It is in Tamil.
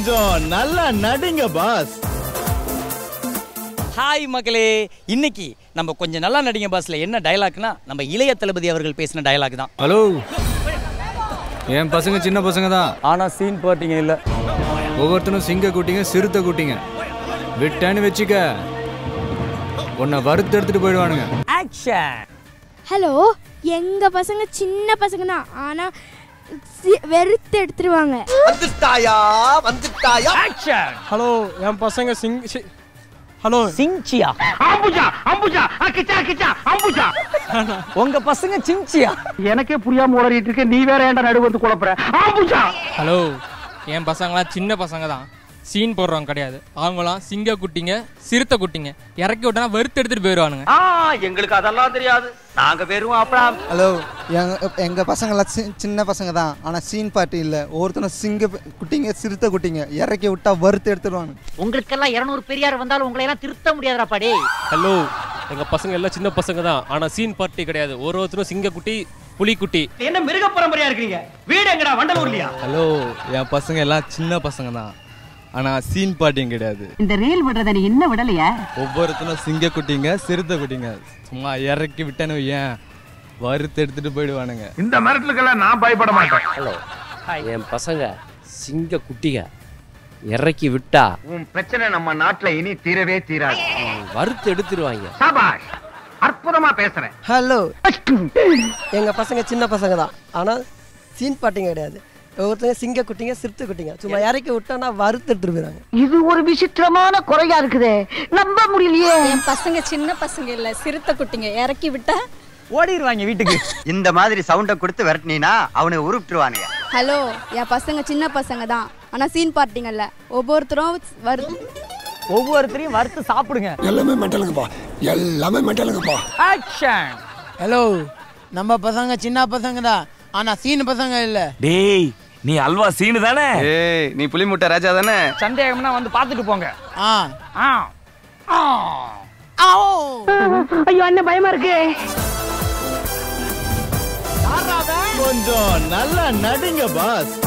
கொஞ்சம் நல்லா நடிங்க பாஸ் ஹாய் மக்களே இன்னைக்கு நம்ம கொஞ்சம் நல்லா நடிங்க பாஸ்ல என்ன டயலாக்னா நம்ம இளைய தளபதி அவர்கள் பேசின டயலாக் தான் ஹலோ என் பசங்க சின்ன பசங்க தான் ஆனா சீன் போட்டீங்க இல்ல ஒவ்வொருத்தனும் சிங்க கூட்டிங்க சிறுத்தை கூட்டிங்க விட்டேன்னு வச்சுக்க உன்னை வறுத்து எடுத்துட்டு போயிடுவானுங்க ஆக்ஷன் ஹலோ எங்க பசங்க சின்ன பசங்க தான் ஆனா சி- வெறுத்து எடுத்துருவாங்க வந்துட்டாயா வந்துட்டாயா ஆக்ஷன் ஹலோ என் பசங்க சிங் சி- ஹலோ சிங்சியா அம்புஜா அம்புஜா கிச்சா கிச்சா அம்புஜா உங்க பசங்க சிங்சியா எனக்கே புரியாம உளறிட்டு இருக்க நீ வேற ஏன்டா நடுவு வந்து குழப்புற அம்புஜா ஹலோ என் பசங்களாம் சின்ன பசங்க தான் சீன் போடுறவங்க கிடையாது அவங்களாம் சிங்க குட்டிங்க சிறுத்தை குட்டிங்க இறக்கி விட்டா வெறுத்து எடுத்துட்டு போயிடுவானுங்க ஆ எங்களுக்கு அதெல்லாம் தெரியாது நாங்க வெறும் அப்பலாம் ஹலோ எங்க எங்க பசங்களாம் சி- சின்ன பசங்க தான் ஆனா சீன் பாட்டு இல்ல ஒவ்வொருத்தனும் சிங்க ப- குட்டிங்க சிறுத்தை குட்டிங்க இறக்கி விட்டா வறுத்து எடுத்துருவாங்க உங்களுக்கெல்லாம் இருநூறு பெரியார் வந்தாலும் உங்களை எல்லாம் திருத்த முடியாதுடா பாடி ஹலோ எங்க பசங்க எல்லாம் சின்ன பசங்க தான் ஆனா சீன் பார்ட்டி கிடையாது ஒரு ஒருத்தரும் சிங்கக்குட்டி புலிக்குட்டி என்ன மிருக பரம்பரையா இருக்கீங்க வீடு எங்கடா வண்டலூர்லயா ஹலோ என் பசங்க எல்லாம் சின்ன பசங்க தான் ஆனா சீன் பாட்டியும் கிடையாது இந்த ரீல் விடுறத நீ இன்னும் விடலையா ஒவ்வொருத்தனும் சிங்க குட்டிங்க சிறுத்தை குட்டிங்க சும்மா இறக்கி விட்டேன்னு ஏன் வறுத்து எடுத்துட்டு போயிடுவானுங்க இந்த மிரட்டலுக்கெல்லாம் நான் பயப்பட மாட்டேன் ஹலோ என் பசங்க சிங்க குட்டிங்க இறக்கி விட்டா உன் பிரச்சனை நம்ம நாட்டுல இனி தீரவே தீராது வறுத்து எடுத்துருவாங்க சபாஷ் அற்புதமா பேசுறேன் ஹலோ எங்க பசங்க சின்ன பசங்க தான் ஆனா சீன் பாட்டிங்க கிடையாது ஒவ்வொருத்தங்க சிங்க குட்டிங்க சிறுத்தை குட்டிங்க சும்மா இறக்கி விட்டோம்னா வறுத்து எடுத்துட்டு போயிடுறாங்க இது ஒரு விசித்திரமான குறையா இருக்குதே நம்ப முடியலையே என் பசங்க சின்ன பசங்க இல்ல சிறுத்தை குட்டிங்க இறக்கி விட்டா ஓடிடுவாங்க வீட்டுக்கு இந்த மாதிரி சவுண்ட கொடுத்து விரட்டினா அவனை உருப்பிட்டுருவானுங்க ஹலோ என் பசங்க சின்ன பசங்க தான் ஆனா சீன் பார்த்தீங்கல்ல ஒவ்வொருத்தரும் வரு ஒவ்வொருத்தரையும் வறுத்து சாப்பிடுங்க எல்லாமே மெட்டலுங்கப்பா எல்லாமே மெட்டலுங்கப்பா ஆக்ஷன் ஹலோ நம்ம பசங்க சின்ன பசங்க தான் ஆனா சீன் பசங்க இல்ல டேய் நீ அல்வா சீனு தானே ஏய் நீ புலி முட்டை ராஜா தானே சந்தேகம்னா வந்து பார்த்துட்டு போங்க ஆ ஆ ஆ ஐயோ அண்ணன் பயமா இருக்கு கொஞ்சம் நல்லா நடிங்க பாஸ்